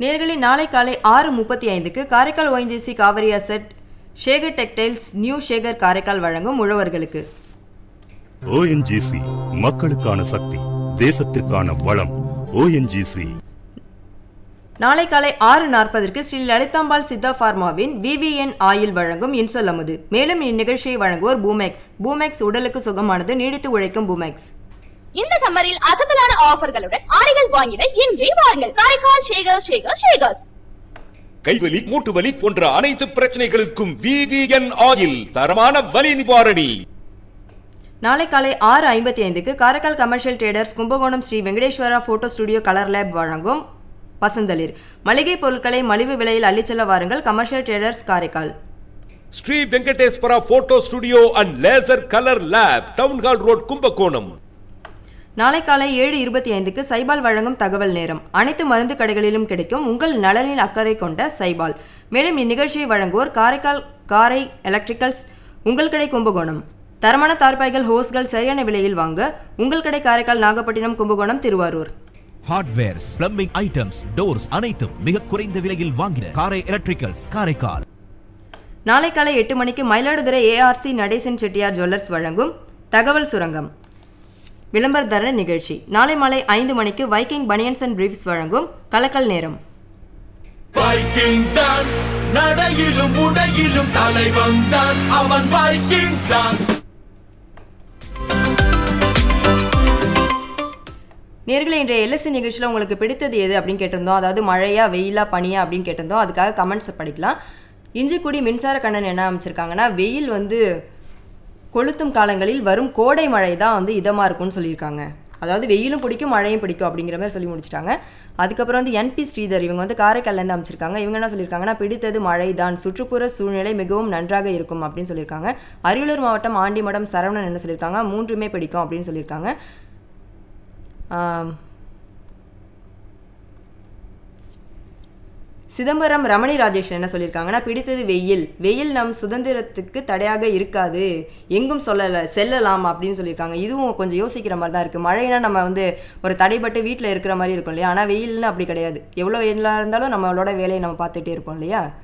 நேர்களை நாளை காலை ஆறு முப்பத்தி ஐந்துக்கு Karaikal YGC Cauvery asset Shekar textiles new Shekar Karaikal வழங்கும் உழவர்களுக்கு ஓஎன்ஜிசி மக்களுக்கான சக்தி தேசத்திற்கான வளம் ஓஎன்ஜிசி நாளை காலை ஆறு நாற்பதற்கு ஸ்ரீ லலிதாம்பாள் சித்தா பார்மாவின் விவிஎன் ஆயில் வழங்கும் இன்சொல் அமுது மேலும் இந்நிகழ்ச்சியை வழங்குவோர் பூமெக்ஸ் பூமெக்ஸ் உடலுக்கு சுகமானது நீடித்து உழைக்கும் பூமெக்ஸ் இந்த சம்மரில் அசத்தலான ஆஃபர்களுடன் ஆடைகள் வாங்கிட இன்றே வாருங்கள் காரைக்கால் ஷேகர் ஷேகர் ஷேகர்ஸ் கைவலி மூட்டு வலி போன்ற அனைத்து பிரச்சனைகளுக்கும் விவிஎன் ஆயில் தரமான வலி நிவாரணி நாளை காலை ஆறு ஐம்பத்தி ஐந்துக்கு Karaikal commercial traders Kumbakonam Sri Venkateswara photo studio colour lab வழங்கும் பசந்தளிர் மளிகை பொருட்களை மலிவு விலையில் அள்ளிச்செல்ல வாருங்கள் commercial traders Karaikal Sri Venkateswara photo studio and laser colour lab town hall road Kumbakonam நாளை காலை ஏழு இருபத்தி ஐந்துக்கு சைபால் வழங்கும் தகவல் நேரம் அனைத்து மருந்து கடைகளிலும் கிடைக்கும் உங்கள் நலனில் அக்கறை கொண்ட சைபால் மேலும் இந்நிகழ்ச்சியை வழங்குவோர் காரைக்கால் காரை எலக்ட்ரிக்கல்ஸ் உங்கள் கடை கும்பகோணம் தரமான தார்பாய்கள் ஹோஸ்கள் சரியான விலையில் வாங்க உங்கள் கடை Karaikal Nagapattinam Kumbakonam Thiruvarur hardwares plumbing items doors அனைத்தும் மிக குறைந்த விலையில் வாங்கின காரை எலக்ட்ரிக்கல்ஸ் காரைக்கால் நாளை காலை எட்டு மணிக்கு மயிலாடுதுறை ஏஆர்சி நடேசன் செட்டியார் ஜுவல்லர்ஸ் வழங்கும் தகவல் சுரங்கம் விளம்பரதர நிகழ்ச்சி நாளை மாலை ஐந்து மணிக்கு வைக்கிங் பனியன்ஸ் அண்ட் பிரீஃப்ஸ் வழங்கும் கலக்கல் நேரம் வைக்கிங் தான் நடையிலும் உடையிலும் தலைவன் தான் அவன் வைக்கிங் தான் நேர்களை இன்றைய எல்எஸ்சி நிகழ்ச்சியில் உங்களுக்கு பிடித்தது எது அப்படின்னு கேட்டிருந்தோம் அதாவது மழையா வெயிலா பனியா அப்படின்னு கேட்டிருந்தோம் அதுக்காக கமெண்ட்ஸை படிக்கலாம் இஞ்சிக்குடி மின்சார கண்ணன் என்ன அமைச்சிருக்காங்கன்னா வெயில் வந்து கொளுத்தும் காலங்களில் வரும் கோடை மழை தான் வந்து இதமாக இருக்கும்னு சொல்லியிருக்காங்க அதாவது வெயிலும் பிடிக்கும் மழையும் பிடிக்கும் அப்படிங்கிற மாதிரி சொல்லி முடிச்சிட்டாங்க அதுக்கப்புறம் வந்து என்பி ஸ்ரீதர் இவங்க வந்து காரைக்கால்லேருந்து அமைச்சிருக்காங்க இவங்க என்ன சொல்லியிருக்காங்கன்னா பிடித்தது மழை தான் சுற்றுப்புற சூழ்நிலை மிகவும் நன்றாக இருக்கும் அப்படின்னு சொல்லியிருக்காங்க அரியலூர் மாவட்டம் ஆண்டிமடம் சரவணன் என்ன சொல்லியிருக்காங்க மூன்றுமே பிடிக்கும் அப்படின்னு சொல்லியிருக்காங்க ஆம். சிதம்பரம் ரமணி ராஜேஷ் என்ன சொல்லியிருக்காங்கன்னா பிடித்தது வெயில் வெயில் நம் சுதந்திரத்துக்கு தடையாக இருக்காது எங்கும் சொல்லல செல்லலாம் அப்படின்னு சொல்லியிருக்காங்க இதுவும் கொஞ்சம் யோசிக்கிற மாதிரி தான் இருக்குது மழைனா நம்ம வந்து ஒரு தடைப்பட்டு வீட்டில் இருக்கிற மாதிரி இருக்கும் இல்லையா ஆனால் வெயில்னு அப்படி கிடையாது எவ்வளோ வெயிலாக இருந்தாலும் நம்மளோட வேலையை நம்ம பார்த்துட்டே இருப்போம் இல்லையா